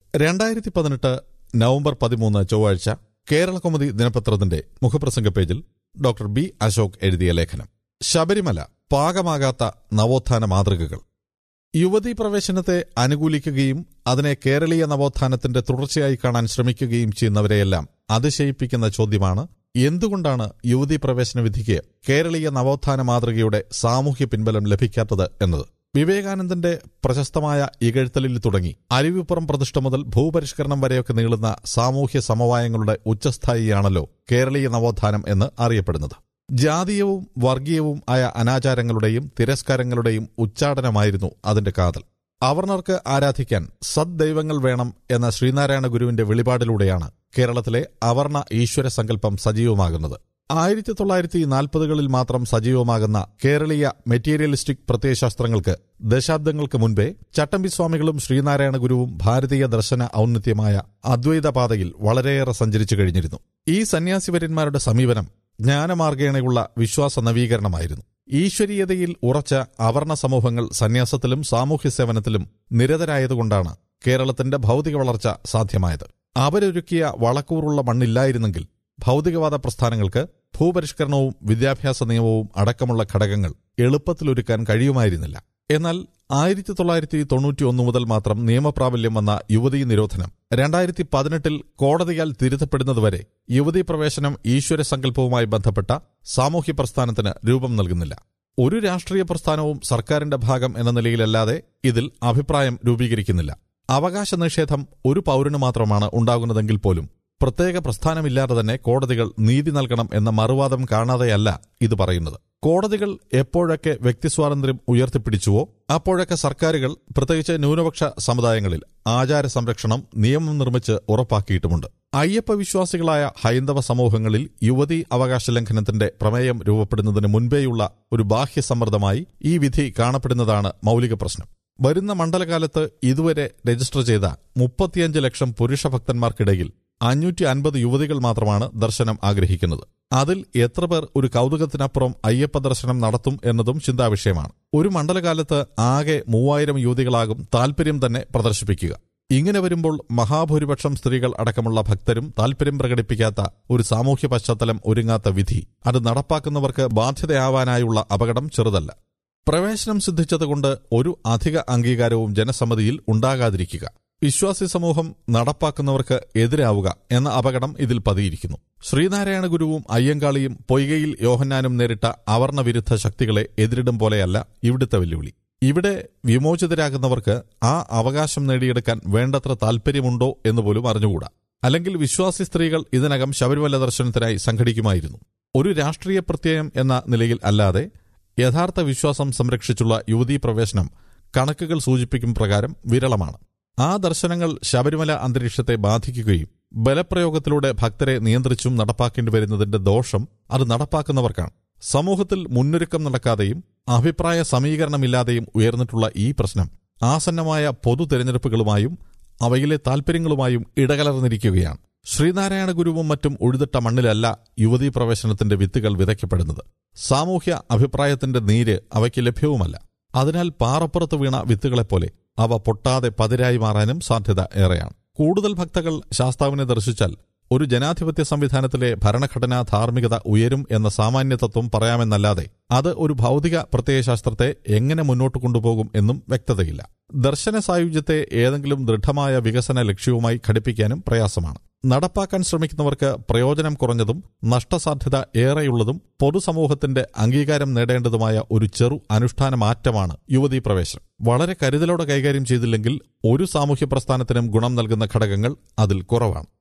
രണ്ടായിരത്തി പതിനെട്ട് നവംബർ പതിമൂന്ന് ചൊവ്വാഴ്ച കേരളകൗമുദി ദിനപത്രത്തിന്റെ മുഖപ്രസംഗ പേജിൽ ഡോക്ടർ ബി അശോക് എഴുതിയ ലേഖനം ശബരിമല പാകമാകാത്ത നവോത്ഥാന മാതൃകകൾ യുവതീ പ്രവേശനത്തെ അനുകൂലിക്കുകയും അതിനെ കേരളീയ നവോത്ഥാനത്തിന്റെ തുടർച്ചയായി കാണാൻ ശ്രമിക്കുകയും ചെയ്യുന്നവരെയെല്ലാം അതിശയിപ്പിക്കുന്ന ചോദ്യമാണ് എന്തുകൊണ്ടാണ് യുവതീ പ്രവേശന വിധിക്ക് കേരളീയ നവോത്ഥാന മാതൃകയുടെ സാമൂഹ്യ പിൻബലം ലഭിക്കാത്തത് എന്നത് വിവേകാനന്ദന്റെ പ്രശസ്തമായ ഇകഴ്ത്തലിൽ തുടങ്ങി അരുവിപ്പുറം പ്രതിഷ്ഠ മുതൽ ഭൂപരിഷ്കരണം വരെയൊക്കെ നീളുന്ന സാമൂഹ്യ സമവായങ്ങളുടെ ഉച്ചസ്ഥായിയാണല്ലോ കേരളീയ നവോത്ഥാനം എന്ന് അറിയപ്പെടുന്നത് ജാതീയവും വർഗീയവും ആയ അനാചാരങ്ങളുടെയും തിരസ്കാരങ്ങളുടെയും ഉച്ചാടനമായിരുന്നു അതിന്റെ കാതൽ അവർണർക്ക് ആരാധിക്കാൻ സദ്ദൈവങ്ങൾ വേണം എന്ന ശ്രീനാരായണ ഗുരുവിന്റെ വെളിപാടിലൂടെയാണ് കേരളത്തിലെ അവർണ ഈശ്വര സങ്കല്പം സജീവമാകുന്നത് ആയിരത്തി തൊള്ളായിരത്തി നാൽപ്പതുകളിൽ മാത്രം സജീവമാകുന്ന കേരളീയ മെറ്റീരിയലിസ്റ്റിക് പ്രത്യയശാസ്ത്രങ്ങൾക്ക് ദശാബ്ദങ്ങൾക്ക് മുൻപേ ചട്ടമ്പിസ്വാമികളും ശ്രീനാരായണ ഗുരുവും ഭാരതീയ ദർശന ഔന്നത്യമായ അദ്വൈത പാതയിൽ വളരെയേറെ സഞ്ചരിച്ചു കഴിഞ്ഞിരുന്നു ഈ സന്യാസിവര്യന്മാരുടെ സമീപനം ജ്ഞാനമാർഗേണയുള്ള വിശ്വാസ നവീകരണമായിരുന്നു ഈശ്വരീയതയിൽ ഉറച്ച അവർണ സമൂഹങ്ങൾ സന്യാസത്തിലും സാമൂഹ്യ സേവനത്തിലും നിരതരായതുകൊണ്ടാണ് കേരളത്തിന്റെ ഭൗതിക വളർച്ച സാധ്യമായത് അവരൊരുക്കിയ വളക്കൂറുള്ള മണ്ണില്ലായിരുന്നെങ്കിൽ ഭൗതികവാദ പ്രസ്ഥാനങ്ങൾക്ക് ഭൂപരിഷ്കരണവും വിദ്യാഭ്യാസ നിയമവും അടക്കമുള്ള ഘടകങ്ങൾ എളുപ്പത്തിലൊരുക്കാൻ കഴിയുമായിരുന്നില്ല എന്നാൽ ആയിരത്തി തൊള്ളായിരത്തി തൊണ്ണൂറ്റി ഒന്ന് മുതൽ മാത്രം നിയമപ്രാബല്യം വന്ന യുവതീ നിരോധനം രണ്ടായിരത്തി പതിനെട്ടിൽ കോടതിയാൽ തിരുത്തപ്പെടുന്നതുവരെ യുവതീ പ്രവേശനം ഈശ്വര സങ്കല്പവുമായി ബന്ധപ്പെട്ട സാമൂഹ്യ പ്രസ്ഥാനത്തിന് രൂപം നൽകുന്നില്ല ഒരു രാഷ്ട്രീയ പ്രസ്ഥാനവും സർക്കാരിന്റെ ഭാഗം എന്ന നിലയിലല്ലാതെ ഇതിൽ അഭിപ്രായം രൂപീകരിക്കുന്നില്ല അവകാശ നിഷേധം ഒരു പൗരന് മാത്രമാണ് ഉണ്ടാകുന്നതെങ്കിൽ പോലും പ്രത്യേക പ്രസ്ഥാനമില്ലാതെ തന്നെ കോടതികൾ നീതി നൽകണം എന്ന മറുവാദം കാണാതെയല്ല ഇത് പറയുന്നത് കോടതികൾ എപ്പോഴൊക്കെ വ്യക്തിസ്വാതന്ത്ര്യം ഉയർത്തിപ്പിടിച്ചുവോ അപ്പോഴൊക്കെ സർക്കാരുകൾ പ്രത്യേകിച്ച് ന്യൂനപക്ഷ സമുദായങ്ങളിൽ ആചാര സംരക്ഷണം നിയമം നിർമ്മിച്ച് ഉറപ്പാക്കിയിട്ടുമുണ്ട് അയ്യപ്പ വിശ്വാസികളായ ഹൈന്ദവ സമൂഹങ്ങളിൽ യുവതീ അവകാശ ലംഘനത്തിന്റെ പ്രമേയം രൂപപ്പെടുന്നതിന് മുൻപേയുള്ള ഒരു ബാഹ്യ സമ്മർദ്ദമായി ഈ വിധി കാണപ്പെടുന്നതാണ് മൌലിക പ്രശ്നം വരുന്ന മണ്ഡലകാലത്ത് ഇതുവരെ രജിസ്റ്റർ ചെയ്ത മുപ്പത്തിയഞ്ച് ലക്ഷം പുരുഷ ഭക്തന്മാർക്കിടയിൽ അഞ്ഞൂറ്റി അൻപത് യുവതികൾ മാത്രമാണ് ദർശനം ആഗ്രഹിക്കുന്നത് അതിൽ എത്ര പേർ ഒരു കൗതുകത്തിനപ്പുറം അയ്യപ്പ ദർശനം നടത്തും എന്നതും ചിന്താവിഷയമാണ് ഒരു മണ്ഡലകാലത്ത് ആകെ മൂവായിരം യുവതികളാകും താൽപര്യം തന്നെ പ്രദർശിപ്പിക്കുക ഇങ്ങനെ വരുമ്പോൾ മഹാഭൂരിപക്ഷം സ്ത്രീകൾ അടക്കമുള്ള ഭക്തരും താൽപര്യം പ്രകടിപ്പിക്കാത്ത ഒരു സാമൂഹ്യ പശ്ചാത്തലം ഒരുങ്ങാത്ത വിധി അത് നടപ്പാക്കുന്നവർക്ക് ബാധ്യതയാവാനായുള്ള അപകടം ചെറുതല്ല പ്രവേശനം സിദ്ധിച്ചതുകൊണ്ട് ഒരു അധിക അംഗീകാരവും ജനസമ്മതിയിൽ ഉണ്ടാകാതിരിക്കുക വിശ്വാസി സമൂഹം നടപ്പാക്കുന്നവർക്ക് എതിരാവുക എന്ന അപകടം ഇതിൽ പതിയിരിക്കുന്നു ശ്രീനാരായണ ഗുരുവും അയ്യങ്കാളിയും പൊയ്കയിൽ യോഹന്നാനും നേരിട്ട അവർണ വിരുദ്ധ ശക്തികളെ എതിരിടും പോലെയല്ല ഇവിടുത്തെ വെല്ലുവിളി ഇവിടെ വിമോചിതരാകുന്നവർക്ക് ആ അവകാശം നേടിയെടുക്കാൻ വേണ്ടത്ര താൽപ്പര്യമുണ്ടോ എന്ന് പോലും അറിഞ്ഞുകൂടാ അല്ലെങ്കിൽ വിശ്വാസി സ്ത്രീകൾ ഇതിനകം ശബരിമല ദർശനത്തിനായി സംഘടിക്കുമായിരുന്നു ഒരു രാഷ്ട്രീയ പ്രത്യയം എന്ന നിലയിൽ അല്ലാതെ യഥാർത്ഥ വിശ്വാസം സംരക്ഷിച്ചുള്ള യുവതീ പ്രവേശനം കണക്കുകൾ സൂചിപ്പിക്കും പ്രകാരം വിരളമാണ് ആ ദർശനങ്ങൾ ശബരിമല അന്തരീക്ഷത്തെ ബാധിക്കുകയും ബലപ്രയോഗത്തിലൂടെ ഭക്തരെ നിയന്ത്രിച്ചും നടപ്പാക്കേണ്ടി വരുന്നതിന്റെ ദോഷം അത് നടപ്പാക്കുന്നവർക്കാണ് സമൂഹത്തിൽ മുന്നൊരുക്കം നടക്കാതെയും അഭിപ്രായ സമീകരണമില്ലാതെയും ഉയർന്നിട്ടുള്ള ഈ പ്രശ്നം ആസന്നമായ പൊതു തെരഞ്ഞെടുപ്പുകളുമായും അവയിലെ താൽപര്യങ്ങളുമായും ഇടകലർന്നിരിക്കുകയാണ് ശ്രീനാരായണ ഗുരുവും മറ്റും ഉഴുതിട്ട മണ്ണിലല്ല യുവതീ പ്രവേശനത്തിന്റെ വിത്തുകൾ വിതയ്ക്കപ്പെടുന്നത് സാമൂഹ്യ അഭിപ്രായത്തിന്റെ നീര് അവയ്ക്ക് ലഭ്യവുമല്ല അതിനാൽ പാറപ്പുറത്ത് വീണ വിത്തുകളെപ്പോലെ അവ പൊട്ടാതെ പതിരായി മാറാനും സാധ്യത ഏറെയാണ് കൂടുതൽ ഭക്തകൾ ശാസ്താവിനെ ദർശിച്ചാൽ ഒരു ജനാധിപത്യ സംവിധാനത്തിലെ ഭരണഘടനാ ധാർമ്മികത ഉയരും എന്ന സാമാന്യ തത്വം പറയാമെന്നല്ലാതെ അത് ഒരു ഭൗതിക പ്രത്യയശാസ്ത്രത്തെ എങ്ങനെ മുന്നോട്ട് കൊണ്ടുപോകും എന്നും വ്യക്തതയില്ല ദർശന സായുജ്യത്തെ ഏതെങ്കിലും ദൃഢമായ വികസന ലക്ഷ്യവുമായി ഘടിപ്പിക്കാനും പ്രയാസമാണ് നടപ്പാക്കാൻ ശ്രമിക്കുന്നവർക്ക് പ്രയോജനം കുറഞ്ഞതും നഷ്ടസാധ്യത ഏറെയുള്ളതും പൊതുസമൂഹത്തിന്റെ അംഗീകാരം നേടേണ്ടതുമായ ഒരു ചെറു അനുഷ്ഠാന മാറ്റമാണ് യുവതീ പ്രവേശനം വളരെ കരുതലോടെ കൈകാര്യം ചെയ്തില്ലെങ്കിൽ ഒരു സാമൂഹ്യ പ്രസ്ഥാനത്തിനും ഗുണം നൽകുന്ന ഘടകങ്ങൾ അതിൽ കുറവാണ്